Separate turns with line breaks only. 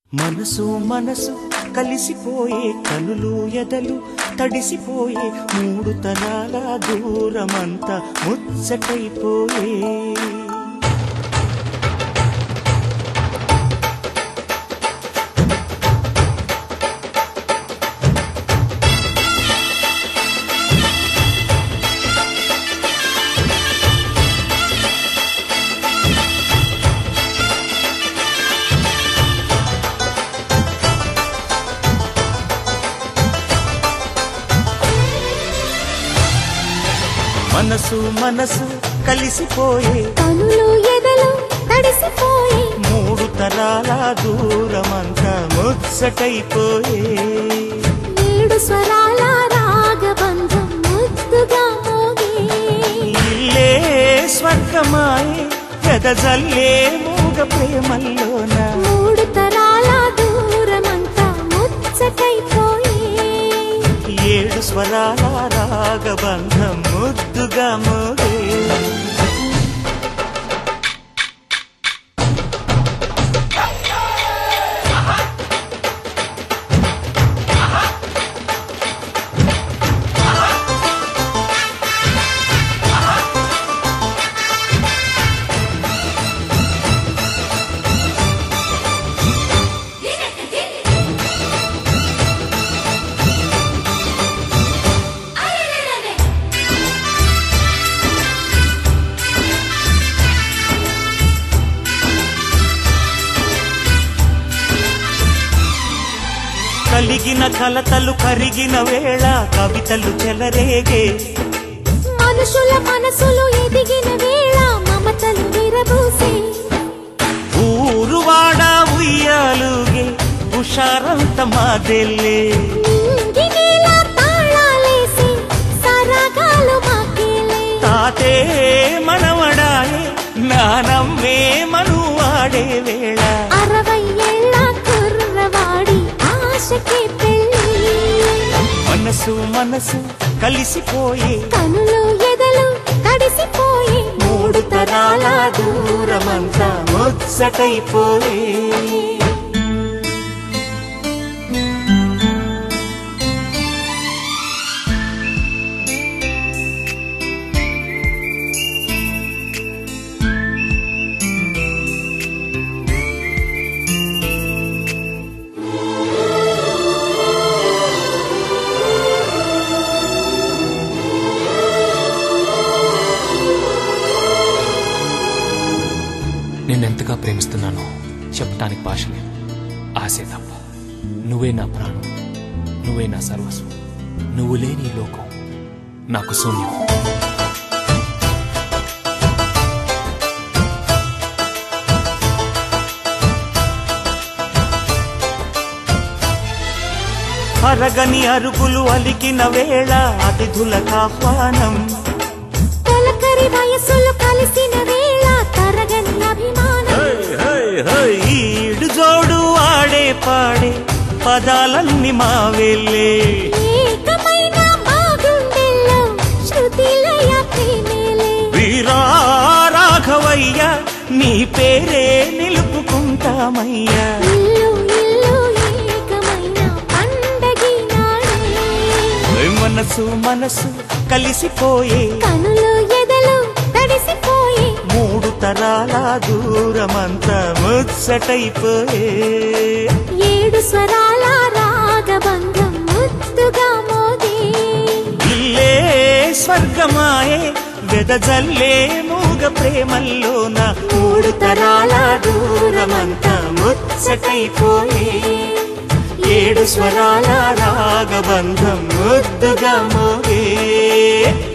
మనసు మనసు కలిసిపోయే కనులు ఎదలు తడిసిపోయే మూడు తరాల దూరమంతా ముచ్చటైపోయే మనసు మనసు కలిసిపోయే
కనులు ఎదలు తడిసిపోయి
మూడు తరాల దూరమంతా ముచ్చటైపోయే
ఏడు స్వరాల రాగబంధం ముద్దుగా మోగే
ఇల్లే స్వర్గమాయే ఎదజల్లే మూగ ప్రేమల్లోన
మూడు తరాల దూరమంతా ముచ్చటైపోయి
ఏడు స్వరాల రాగబంధం ముద్దుగా మోగే కలిగిన కలతలు కరిగిన వేళ కవితలు చెలరేగే
మనుషుల మనసులు ఎదిగిన వేళ మమతలు విరబూసే
ఊరువాడ ఉయ్యాలుగే హుషారంత మాదెల్లే
నింగినేల తాళాలేసి సరాగాలు మాకేలే
తాతే మనవడాయే నానమ్మే మనువాడే వేళ
అరవై ఏళ్ళ కుర్రవాడి ఆశకి పెళ్ళి
మనసు మనసు కలిసిపోయే
కనులు ఎదలు తడిసిపోయి
మూడు తరాల దూరమంతా ముచ్చటైపోయే
నిన్నెంతగా ప్రేమిస్తున్నానో చెప్పటానికి భాష లేదు ఆశే తప్ప నువ్వే నా ప్రాణం నువ్వే నా సర్వస్వం నువ్వు లేని ఈ లోకం నాకు శూన్యం
అరగని అరుగులు అలికిన వేళ అతిథులకు ఆహ్వానం
తొలకరి వయసులు కలిసిన వేళ తరగని అభిమానం
ఈడు జోడు ఆడే పాడే పదాలన్నీ మా వెళ్ళే
ఏకమైన మా గుండెల్లో శృతిలయ ప్రేమేలే
వీరా రాఘవయ్య నీ పేరే నిలుపుకుంటామయ్యా
ఇల్లు ఇల్లు ఏకమైన పండగి నాడే
మనసు మనసు కలిసిపోయే
కనులు ఎదలు తడిసిపోయి
మూడు తరాల దూరమంతా ముచ్చటైపోయే
ఏడు స్వరాల రాగబంధం ముద్దుగా మోగే
ఇల్లే స్వర్గమాయే వెదజల్లే మూగ ప్రేమల్లోన మూడు తరాల దూరమంతా ముచ్చటైపోయే ఏడు స్వరాల రాగబంధం ముద్దుగా మోగే